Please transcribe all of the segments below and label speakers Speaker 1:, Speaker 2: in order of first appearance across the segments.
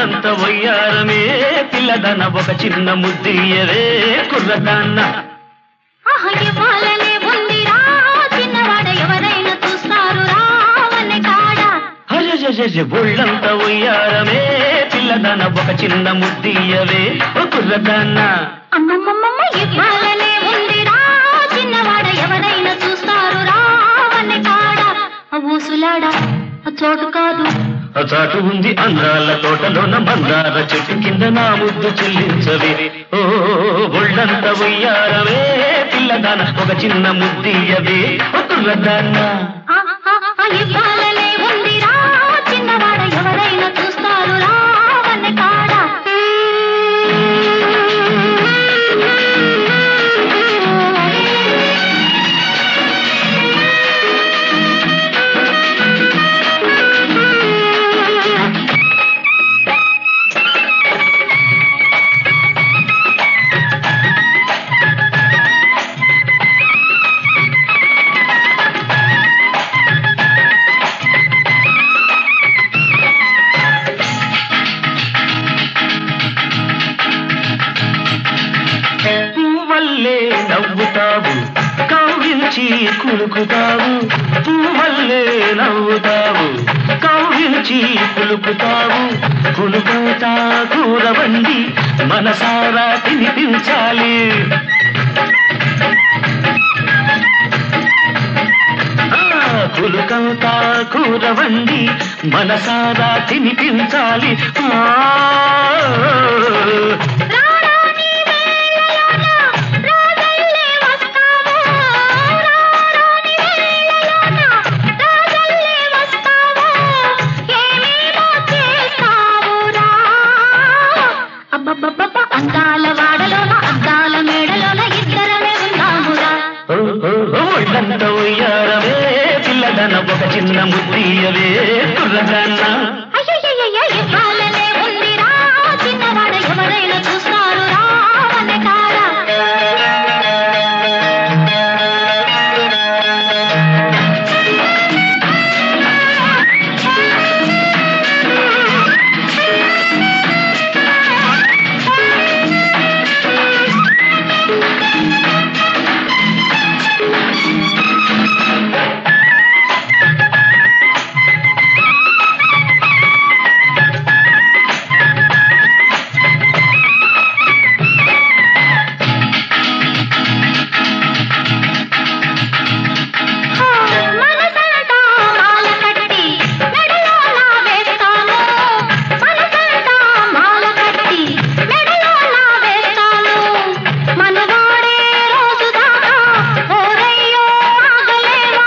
Speaker 1: ఒళ్ళంత వయ్యారమే పిల్లదన ఒక చిన్న ముద్దియవే కుర్రదాన్న
Speaker 2: ఆహా ఇవ్వాలనే ఉందిరా చిన్నవాడ ఎవరైనా చూస్తారు రావనే కాడా
Speaker 1: అజజజజ ఒళ్ళంత వయ్యారమే పిల్లదన ఒక చిన్న ముద్దియవే ఓ కుర్రదాన్న
Speaker 2: అమ్మమ్మమ్మ ఇవ్వాలనే ఉందిరా చిన్నవాడ ఎవరైనా చూస్తారు రావనే కాడా ఆ ఊసులాడా ఆ చోటు కాదు
Speaker 1: ఆ చాటు ఉంది అందాల తోటలోన మందార చెట్టు కింద నా ముద్దు చెల్లించవే ఓ ఒళ్ళంత వయ్యారమే పిల్లదాన ఒక చిన్న ముద్దియవే ఓ కుర్రదాన్న
Speaker 2: ఆ, ఆ, ఆ ఇవ్వాలనే ఉందిరా చిన్నవాడ ఎవరైనా చూస్తారు రావనే కాడా
Speaker 1: పువ్వల్లే నవ్వుతావు కవ్వించి కులుకుతావు పువ్వల్లే నవ్వుతావు కవ్వించి కులుకుతావు కులుకుతా కూరవండి మనసారా తినిపించాలి ఆ, కులుకంతా కూరవండి మనసారా తినిపించాలి ఆ
Speaker 2: రారాని వేళలోన రాజల్లే వస్తావో రారాని వేళలోన రాజల్లే వస్తావో ఏమేమో చేస్తావురా అబ్బబ్బబ్బబ్బ అందాల వాడలోన అద్దాల మేడలోన ఇద్దరమే ఉన్నామురా
Speaker 1: ఓ, ఓ, ఓ, ఒళ్ళంత ఉయ్యారవే పిల్లదన ఒక చిన్న ముద్దీయవే కుర్రదన్న
Speaker 2: అయ్యయ్యయ్య ఇవ్వాలనే ఉందిరా చిన్నవాడ ఎవరైనా చూస్తారు రావనే కాడా మనసంతా మాల కట్టి మెడలో నా వేస్తాను మనసంతా మాల కట్టి మెడలో నా వేస్తాను మనవాడే రోజు దాకా ఓరయ్యో ఆగలేవా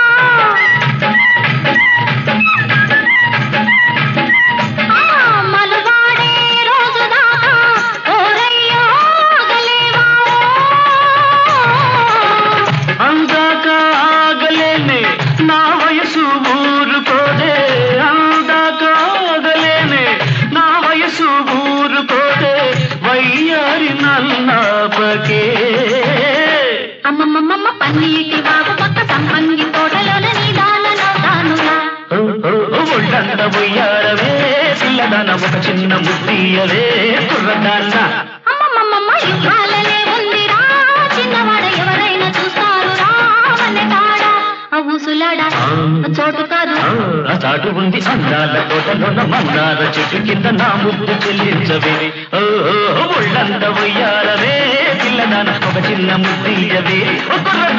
Speaker 2: ఆ మనవాడే రోజు దాకా ఓరయ్యో ఆగలేవా
Speaker 1: అందాక ఆగలేనే నా వయసు ఊరుకోదే అందాక ఆగలేనే నా వయసు ఊరుకోదే వయ్యారి నన్నాపకే
Speaker 2: అమ్మమ్మమ్మ పన్నీటి వాగు పక్క సంపంగి తోటలోన నీదాలలో తానులా
Speaker 1: ఓ, ఓ, ఓ, ఒళ్ళంత ఉయ్యారవే పిల్లదన ఒక చిన్న ముద్దీయవే కుర్రదాన్న
Speaker 2: అమ్మమ్మమ్మ ఇవ్వాలనే ఉందిరా చిన్నవాడ ఎవరైనా చూస్తారు రావనే కాడా ఆ ఊసులాడా ఆ చోటు కాదు
Speaker 1: ఆ, ఆ చాటు ఉంది అందాల తోటలోన మందార చెట్టు కింద నా ముద్దు చెల్లించవే ఓ, ఓ, ఒళ్ళంత ఉయ్యారవే పిల్లదాన ఒక చిన్న ముద్దీయవే ఓ కుర్రదాన్న